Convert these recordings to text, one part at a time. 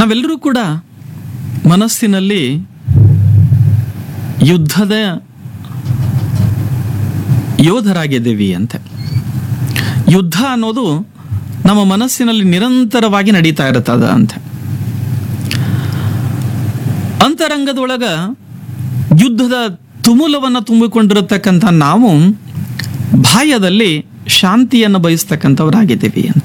ನಾವೆಲ್ಲರೂ ಕೂಡ ಮನಸ್ಸಿನಲ್ಲಿ ಯುದ್ಧದ ಯೋಧರಾಗಿದ್ದೀವಿ ಅಂತೆ ಯುದ್ಧ ಅನ್ನೋದು ನಮ್ಮ ಮನಸ್ಸಿನಲ್ಲಿ ನಿರಂತರವಾಗಿ ನಡೀತಾ ಇರ್ತದ ಅಂತೆ ಅಂತರಂಗದೊಳಗ ಯುದ್ಧದ ತುಮುಲವನ್ನು ತುಂಬಿಕೊಂಡಿರತಕ್ಕಂಥ ನಾವು ಬಾಹ್ಯದಲ್ಲಿ ಶಾಂತಿಯನ್ನು ಬಯಸ್ತಕ್ಕಂಥವರಾಗಿದ್ದೀವಿ ಅಂತ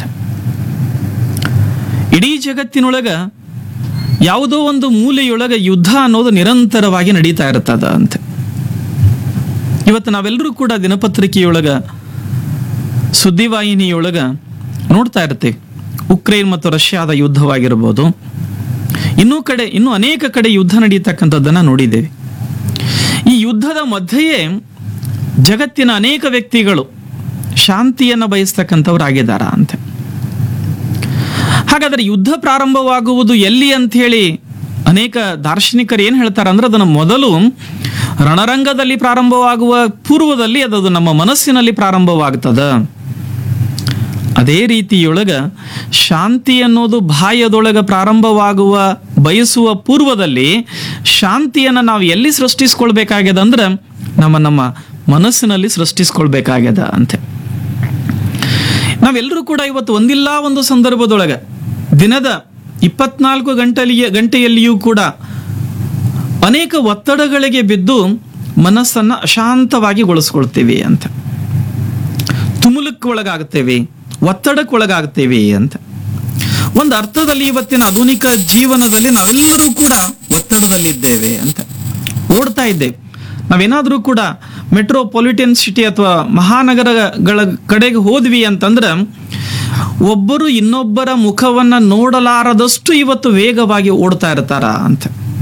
ಇಡೀ ಜಗತ್ತಿನೊಳಗ ಯಾವುದೋ ಒಂದು ಮೂಲೆಯೊಳಗ ಯುದ್ಧ ಅನ್ನೋದು ನಿರಂತರವಾಗಿ ನಡೀತಾ ಇರ್ತದ ಅಂತ ಇವತ್ತು ನಾವೆಲ್ಲರೂ ಕೂಡ ದಿನಪತ್ರಿಕೆಯೊಳಗ ಸುದ್ದಿವಾಹಿನಿಯೊಳಗ ನೋಡ್ತಾ ಇರ್ತೇವೆ ಉಕ್ರೇನ್ ಮತ್ತು ರಷ್ಯಾದ ಯುದ್ಧವಾಗಿರ್ಬೋದು ಇನ್ನೂ ಕಡೆ ಇನ್ನೂ ಅನೇಕ ಕಡೆ ಯುದ್ಧ ನಡೀತಕ್ಕಂಥದ್ದನ್ನು ನೋಡಿದ್ದೇವೆ ಈ ಯುದ್ಧದ ಮಧ್ಯೆಯೇ ಜಗತ್ತಿನ ಅನೇಕ ವ್ಯಕ್ತಿಗಳು ಶಾಂತಿಯನ್ನು ಬಯಸ್ತಕ್ಕಂಥವ್ರಾಗಿದ್ದಾರ ಅಂತ ಹಾಗಾದ್ರೆ ಯುದ್ಧ ಪ್ರಾರಂಭವಾಗುವುದು ಎಲ್ಲಿ ಅಂತ ಹೇಳಿ ಅನೇಕ ದಾರ್ಶನಿಕರು ಏನು ಹೇಳ್ತಾರೆ ಅಂದ್ರೆ ಅದನ್ನು ಮೊದಲು ರಣರಂಗದಲ್ಲಿ ಪ್ರಾರಂಭವಾಗುವ ಪೂರ್ವದಲ್ಲಿ ಅದು ನಮ್ಮ ಮನಸ್ಸಿನಲ್ಲಿ ಪ್ರಾರಂಭವಾಗ್ತದ ಅದೇ ರೀತಿಯೊಳಗ ಶಾಂತಿ ಅನ್ನೋದು ಬಾಹ್ಯದೊಳಗ ಪ್ರಾರಂಭವಾಗುವ ಬಯಸುವ ಪೂರ್ವದಲ್ಲಿ ಶಾಂತಿಯನ್ನು ನಾವು ಎಲ್ಲಿ ಸೃಷ್ಟಿಸ್ಕೊಳ್ಬೇಕಾಗ್ಯದ ಅಂದ್ರೆ ನಮ್ಮ ನಮ್ಮ ಮನಸ್ಸಿನಲ್ಲಿ ಸೃಷ್ಟಿಸ್ಕೊಳ್ಬೇಕಾಗ್ಯದ ಅಂತೆ ನಾವೆಲ್ಲರೂ ಕೂಡ ಇವತ್ತು ಒಂದಿಲ್ಲ ಒಂದು ಸಂದರ್ಭದೊಳಗ ದಿನದ ಇಪ್ಪತ್ನಾಲ್ಕು ಗಂಟೆಲಿಯ ಗಂಟೆಯಲ್ಲಿಯೂ ಕೂಡ ಅನೇಕ ಒತ್ತಡಗಳಿಗೆ ಬಿದ್ದು ಮನಸ್ಸನ್ನ ಅಶಾಂತವಾಗಿ ಗೊಳಿಸ್ಕೊಳ್ತೀವಿ ಅಂತ ತುಮುಲಕ್ಕೆ ಒಳಗಾಗ್ತೇವೆ ಒತ್ತಡಕ್ಕೆ ಒಳಗಾಗ್ತೇವೆ ಅಂತ ಒಂದು ಅರ್ಥದಲ್ಲಿ ಇವತ್ತಿನ ಆಧುನಿಕ ಜೀವನದಲ್ಲಿ ನಾವೆಲ್ಲರೂ ಕೂಡ ಒತ್ತಡದಲ್ಲಿದ್ದೇವೆ ಅಂತ ಓಡ್ತಾ ಇದ್ದೇವೆ ನಾವೇನಾದರೂ ಕೂಡ ಮೆಟ್ರೋಪಾಲಿಟನ್ ಸಿಟಿ ಅಥವಾ ಮಹಾನಗರಗಳ ಕಡೆಗೆ ಹೋದ್ವಿ ಅಂತಂದ್ರೆ ಒಬ್ಬರು ಇನ್ನೊಬ್ಬರ ಮುಖವನ್ನ ನೋಡಲಾರದಷ್ಟು ಇವತ್ತು ವೇಗವಾಗಿ ಓಡ್ತಾ ಇರ್ತಾರ ಅಂತ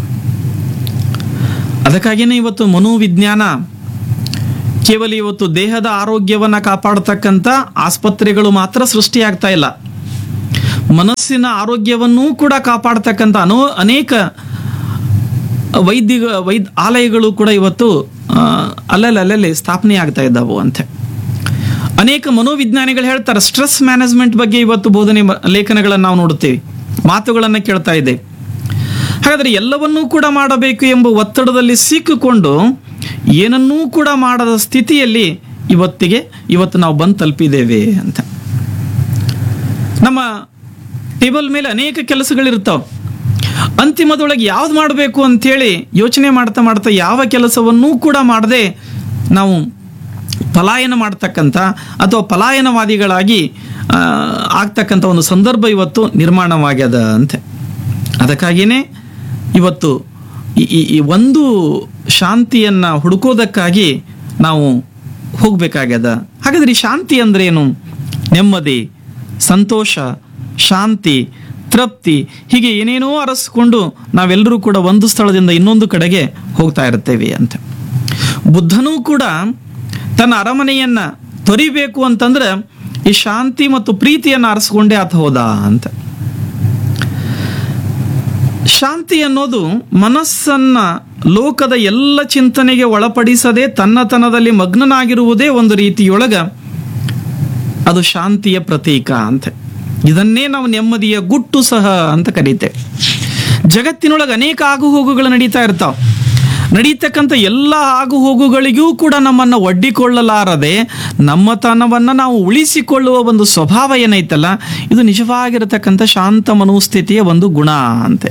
ಅದಕ್ಕಾಗಿಯೇ ಇವತ್ತು ಮನೋವಿಜ್ಞಾನ ಕೇವಲ ಇವತ್ತು ದೇಹದ ಆರೋಗ್ಯವನ್ನ ಕಾಪಾಡತಕ್ಕಂಥ ಆಸ್ಪತ್ರೆಗಳು ಮಾತ್ರ ಸೃಷ್ಟಿಯಾಗ್ತಾ ಇಲ್ಲ ಮನಸ್ಸಿನ ಆರೋಗ್ಯವನ್ನೂ ಕೂಡ ಕಾಪಾಡತಕ್ಕಂಥ ಅನೋ ಅನೇಕ ವೈದ್ಯ ವೈದ್ ಆಲಯಗಳು ಕೂಡ ಇವತ್ತು ಆ, ಅಲ್ಲಲ್ಲಿ ಅಲ್ಲಲ್ಲಿ ಸ್ಥಾಪನೆ ಆಗ್ತಾ ಇದ್ದಾವು ಅಂತೆ ಅನೇಕ ಮನೋವಿಜ್ಞಾನಿಗಳು ಹೇಳ್ತಾರೆ ಸ್ಟ್ರೆಸ್ ಮ್ಯಾನೇಜ್ಮೆಂಟ್ ಬಗ್ಗೆ ಇವತ್ತು ಬೋಧನೆ ಮ- ಲೇಖನಗಳನ್ನು ನಾವು ನೋಡುತ್ತೇವೆ ಮಾತುಗಳನ್ನು ಕೇಳ್ತಾ ಇದ್ದೇವೆ ಹಾಗಾದ್ರೆ ಎಲ್ಲವನ್ನೂ ಕೂಡ ಮಾಡಬೇಕು ಎಂಬ ಒತ್ತಡದಲ್ಲಿ ಸಿಕ್ಕಿಕೊಂಡು ಏನನ್ನೂ ಕೂಡ ಮಾಡದ ಸ್ಥಿತಿಯಲ್ಲಿ ಇವತ್ತಿಗೆ ಇವತ್ತು ನಾವು ಬಂದು ತಲುಪಿದ್ದೇವೆ ಅಂತ ನಮ್ಮ ಟೇಬಲ್ ಮೇಲೆ ಅನೇಕ ಕೆಲಸಗಳಿರ್ತಾವೆ ಅಂತಿಮದೊಳಗೆ ಯಾವ್ದು ಮಾಡಬೇಕು ಅಂತೇಳಿ ಯೋಚನೆ ಮಾಡ್ತಾ ಮಾಡ್ತಾ ಯಾವ ಕೆಲಸವನ್ನೂ ಕೂಡ ಮಾಡದೆ ನಾವು ಪಲಾಯನ ಮಾಡ್ತಕ್ಕಂಥ ಅಥವಾ ಪಲಾಯನವಾದಿಗಳಾಗಿ ಆ, ಆಗ್ತಕ್ಕಂಥ ಒಂದು ಸಂದರ್ಭ ಇವತ್ತು ನಿರ್ಮಾಣವಾಗ್ಯದ ಅಂತೆ ಅದಕ್ಕಾಗಿಯೇ ಇವತ್ತು ಈ- ಈ ಈ ಒಂದು ಶಾಂತಿಯನ್ನು ಹುಡುಕೋದಕ್ಕಾಗಿ ನಾವು ಹೋಗಬೇಕಾಗ್ಯದ ಹಾಗಾದ್ರೆ ಈ ಶಾಂತಿ ಅಂದ್ರೇನು ನೆಮ್ಮದಿ ಸಂತೋಷ ಶಾಂತಿ ತೃಪ್ತಿ ಹೀಗೆ ಏನೇನೋ ಅರಸ್ಕೊಂಡು ನಾವೆಲ್ಲರೂ ಕೂಡ ಒಂದು ಸ್ಥಳದಿಂದ ಇನ್ನೊಂದು ಕಡೆಗೆ ಹೋಗ್ತಾ ಇರ್ತೇವೆ ಅಂತ ಬುದ್ಧನೂ ಕೂಡ ತನ್ನ ಅರಮನೆಯನ್ನ ತೊರಿಬೇಕು ಅಂತಂದ್ರೆ ಈ ಶಾಂತಿ ಮತ್ತು ಪ್ರೀತಿಯನ್ನು ಅರಸ್ಕೊಂಡೇ ಆತ ಹೋದ ಅಂತ ಶಾಂತಿ ಅನ್ನೋದು ಮನಸ್ಸನ್ನ ಲೋಕದ ಎಲ್ಲ ಚಿಂತನೆಗೆ ಒಳಪಡಿಸದೆ ತನ್ನತನದಲ್ಲಿ ಮಗ್ನನಾಗಿರುವುದೇ ಒಂದು ರೀತಿಯೊಳಗ ಅದು ಶಾಂತಿಯ ಪ್ರತೀಕ ಅಂತ ಇದನ್ನೇ ನಾವು ನೆಮ್ಮದಿಯ ಗುಟ್ಟು ಸಹ ಅಂತ ಕರೀತೇವೆ ಜಗತ್ತಿನೊಳಗೆ ಅನೇಕ ಆಗುಹೋಗುಗಳು ನಡೀತಾ ಇರ್ತಾವ ನಡೀತಕ್ಕಂಥ ಎಲ್ಲ ಆಗುಹೋಗುಗಳಿಗೂ ಕೂಡ ನಮ್ಮನ್ನು ಒಡ್ಡಿಕೊಳ್ಳಲಾರದೆ ನಮ್ಮತನವನ್ನು ನಾವು ಉಳಿಸಿಕೊಳ್ಳುವ ಒಂದು ಸ್ವಭಾವ ಏನೈತಲ್ಲ ಇದು ನಿಜವಾಗಿರತಕ್ಕಂಥ ಶಾಂತ ಮನೋಸ್ಥಿತಿಯ ಒಂದು ಗುಣ ಅಂತೆ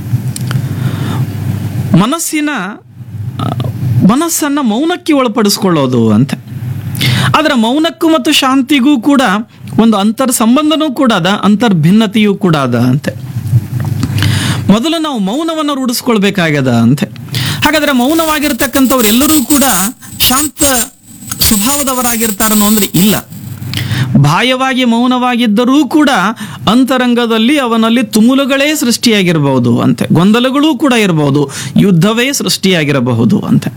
ಮನಸ್ಸಿನ ಆ, ಮನಸ್ಸನ್ನ ಮೌನಕ್ಕೆ ಒಳಪಡಿಸ್ಕೊಳ್ಳೋದು ಅಂತ ಆದರೆ ಮೌನಕ್ಕೂ ಮತ್ತು ಶಾಂತಿಗೂ ಕೂಡ ಒಂದು ಅಂತರ್ ಸಂಬಂಧನೂ ಕೂಡ ಅದ ಅಂತರ್ ಭಿನ್ನತೆಯೂ ಕೂಡ ಅದ ಅಂತೆ ಮೊದಲು ನಾವು ಮೌನವನ್ನು ರೂಢಿಸ್ಕೊಳ್ಬೇಕಾಗ್ಯದ ಅಂತೆ ಹಾಗಾದ್ರೆ ಮೌನವಾಗಿರ್ತಕ್ಕಂಥವ್ರು ಎಲ್ಲರೂ ಕೂಡ ಶಾಂತ ಸ್ವಭಾವದವರಾಗಿರ್ತಾರನೋ ಅಂದ್ರೆ ಇಲ್ಲ ಬಾಹ್ಯವಾಗಿ ಮೌನವಾಗಿದ್ದರೂ ಕೂಡ ಅಂತರಂಗದಲ್ಲಿ ಅವನಲ್ಲಿ ತುಮುಲುಗಳೇ ಸೃಷ್ಟಿಯಾಗಿರಬಹುದು ಅಂತೆ ಗೊಂದಲಗಳೂ ಕೂಡ ಇರಬಹುದು ಯುದ್ಧವೇ ಸೃಷ್ಟಿಯಾಗಿರಬಹುದು ಅಂತೆ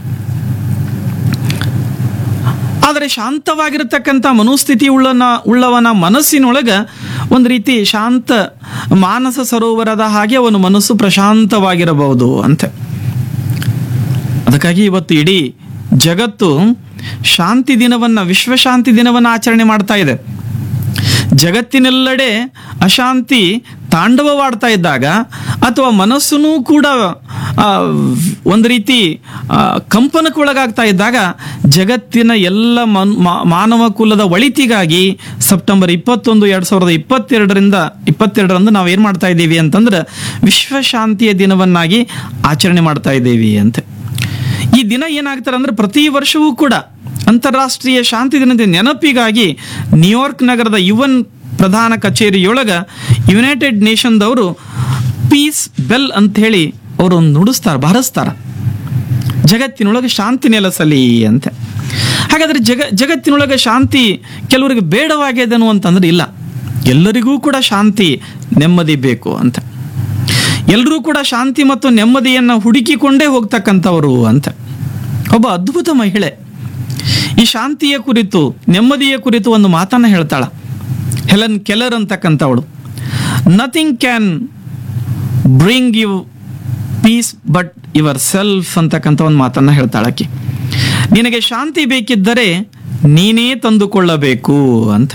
ಆದರೆ ಶಾಂತವಾಗಿರತಕ್ಕಂಥ ಮನೋಸ್ಥಿತಿ ಉಳ್ಳನ ಉಳ್ಳವನ ಮನಸ್ಸಿನೊಳಗ ಒಂದು ರೀತಿ ಶಾಂತ ಮಾನಸ ಸರೋವರದ ಹಾಗೆ ಅವನ ಮನಸ್ಸು ಪ್ರಶಾಂತವಾಗಿರಬಹುದು ಅಂತೆ ಅದಕ್ಕಾಗಿ ಇವತ್ತು ಇಡೀ ಜಗತ್ತು ಶಾಂತಿ ದಿನವನ್ನ ವಿಶ್ವಶಾಂತಿ ದಿನವನ್ನ ಆಚರಣೆ ಮಾಡ್ತಾ ಇದೆ ಜಗತ್ತಿನೆಲ್ಲೆಡೆ ಅಶಾಂತಿ ತಾಂಡವವಾಡ್ತಾ ಇದ್ದಾಗ ಅಥವಾ ಮನಸ್ಸುನೂ ಕೂಡ ಆ, ಒಂದು ರೀತಿ ಆ, ಕಂಪನಕ್ಕೆ ಒಳಗಾಗ್ತಾ ಇದ್ದಾಗ ಜಗತ್ತಿನ ಎಲ್ಲ ಮನ್- ಮಾ- ಮಾನವ ಕುಲದ ಒಳಿತಿಗಾಗಿ ಸೆಪ್ಟೆಂಬರ್ ಇಪ್ಪತ್ತೊಂದು ಎರಡ್ ಸಾವಿರದ ಇಪ್ಪತ್ತೆರಡರಿಂದ ಇಪ್ಪತ್ತೆರಡರಂದು ನಾವು ಏನ್ ಮಾಡ್ತಾ ಇದ್ದೀವಿ ಅಂತಂದ್ರೆ ವಿಶ್ವ ಶಾಂತಿಯ ದಿನವನ್ನಾಗಿ ಆಚರಣೆ ಮಾಡ್ತಾ ಇದ್ದೀವಿ ಅಂತ ಈ ದಿನ ಏನಾಗ್ತಾರೆ ಅಂದ್ರೆ ಪ್ರತಿ ವರ್ಷವೂ ಕೂಡ ಅಂತಾರಾಷ್ಟ್ರೀಯ ಶಾಂತಿ ದಿನದ ನೆನಪಿಗಾಗಿ ನ್ಯೂಯಾರ್ಕ್ ನಗರದ ಯುವನ್ ಪ್ರಧಾನ ಕಚೇರಿಯೊಳಗ ಯುನೈಟೆಡ್ ನೇಷನ್ದವರು ಪೀಸ್ ಬೆಲ್ ಅಂತ ಹೇಳಿ ಅವರು ನುಡಿಸ್ತಾರೆ ಬಾರಿಸ್ತಾರ ಜಗತ್ತಿನೊಳಗೆ ಶಾಂತಿ ನೆಲೆಸಲಿ ಅಂತ ಹಾಗಾದ್ರೆ ಜಗ ಜಗತ್ತಿನೊಳಗೆ ಶಾಂತಿ ಕೆಲವರಿಗೆ ಬೇಡವಾಗ್ಯದನು ಅಂತಂದ್ರೆ ಇಲ್ಲ ಎಲ್ಲರಿಗೂ ಕೂಡ ಶಾಂತಿ ನೆಮ್ಮದಿ ಬೇಕು ಅಂತ ಎಲ್ಲರೂ ಕೂಡ ಶಾಂತಿ ಮತ್ತು ನೆಮ್ಮದಿಯನ್ನು ಹುಡುಕಿಕೊಂಡೇ ಹೋಗ್ತಕ್ಕಂಥವರು ಅಂತ ಒಬ್ಬ ಅದ್ಭುತ ಮಹಿಳೆ ಈ ಶಾಂತಿಯ ಕುರಿತು ನೆಮ್ಮದಿಯ ಕುರಿತು ಒಂದು ಮಾತನ್ನ ಹೇಳ್ತಾಳ ಹೆಲನ್ ಕೆಲರ್ ಅಂತಕ್ಕಂಥವಳು nothing can bring you peace but ಯುವರ್ ಸೆಲ್ಫ್ ಅಂತಕ್ಕಂಥ ಒಂದು ಮಾತನ್ನ ಹೇಳ್ತಾಳಕ್ಕೆ ನಿನಗೆ ಶಾಂತಿ ಬೇಕಿದ್ದರೆ ನೀನೇ ತಂದುಕೊಳ್ಳಬೇಕು ಅಂತ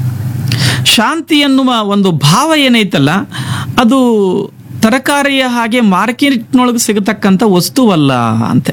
ಶಾಂತಿ ಎನ್ನುವ ಒಂದು ಭಾವ ಏನೈತಲ್ಲ ಅದು ತರಕಾರಿಯ ಹಾಗೆ ಮಾರ್ಕೆಟ್ನೊಳಗೆ ಸಿಗತಕ್ಕಂಥ ವಸ್ತುವಲ್ಲ ಅಂತೆ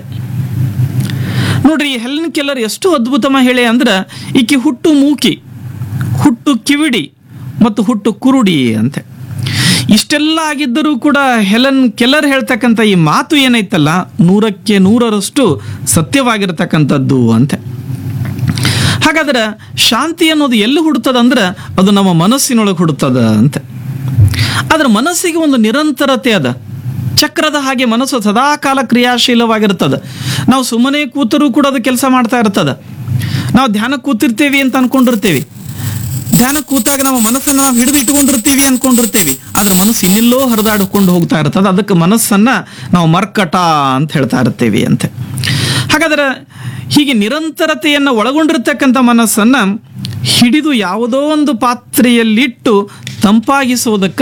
ನೋಡ್ರಿ ಈ ಹೆಲನ್ ಕೆಲ್ಲರ್ ಎಷ್ಟು ಅದ್ಭುತ ಮಹಿಳೆ ಅಂದ್ರೆ ಈಕೆ ಹುಟ್ಟು ಮೂಕಿ ಹುಟ್ಟು ಕಿವಿಡಿ ಮತ್ತು ಹುಟ್ಟು ಕುರುಡಿ ಅಂತೆ ಇಷ್ಟೆಲ್ಲ ಆಗಿದ್ದರೂ ಕೂಡ ಹೆಲನ್ ಕೆಲ್ಲರ್ ಹೇಳ್ತಕ್ಕಂಥ ಈ ಮಾತು ಏನೈತಲ್ಲ ನೂರಕ್ಕೆ ನೂರರಷ್ಟು ಸತ್ಯವಾಗಿರತಕ್ಕಂಥದ್ದು ಅಂತೆ ಹಾಗಾದ್ರೆ ಶಾಂತಿ ಅನ್ನೋದು ಎಲ್ಲಿ ಹುಡುತದಂದ್ರೆ ಅದು ನಮ್ಮ ಮನಸ್ಸಿನೊಳಗೆ ಹುಡುತದ ಅಂತ ಆದ್ರೆ ಮನಸ್ಸಿಗೆ ಒಂದು ನಿರಂತರತೆ ಅದ ಚಕ್ರದ ಹಾಗೆ ಮನಸ್ಸು ಸದಾಕಾಲ ಕ್ರಿಯಾಶೀಲವಾಗಿರ್ತದೆ ನಾವು ಸುಮ್ಮನೆ ಕೂತರೂ ಕೂಡ ಅದು ಕೆಲಸ ಮಾಡ್ತಾ ಇರ್ತದ ನಾವು ಧ್ಯಾನ ಕೂತಿರ್ತೀವಿ ಅಂತ ಅನ್ಕೊಂಡಿರ್ತೀವಿ ಧ್ಯಾನ ಕೂತಾಗ ನಮ್ಮ ಮನಸ್ಸನ್ನು ನಾವು ಹಿಡಿದು ಇಟ್ಕೊಂಡಿರ್ತೀವಿ ಅನ್ಕೊಂಡಿರ್ತೀವಿ ಆದ್ರೆ ಮನಸ್ಸು ಇನ್ನೆಲ್ಲೋ ಹರಿದಾಡ್ಕೊಂಡು ಹೋಗ್ತಾ ಇರ್ತದೆ ಅದಕ್ಕೆ ಮನಸ್ಸನ್ನ ನಾವು ಮರ್ಕಟ ಅಂತ ಹೇಳ್ತಾ ಇರ್ತೀವಿ ಅಂತೆ ಹಾಗಾದ್ರೆ ಹೀಗೆ ನಿರಂತರತೆಯನ್ನು ಒಳಗೊಂಡಿರ್ತಕ್ಕಂಥ ಮನಸ್ಸನ್ನ ಹಿಡಿದು ಯಾವುದೋ ಒಂದು ಪಾತ್ರೆಯಲ್ಲಿಟ್ಟು ತಂಪಾಗಿಸುವುದಕ್ಕೆ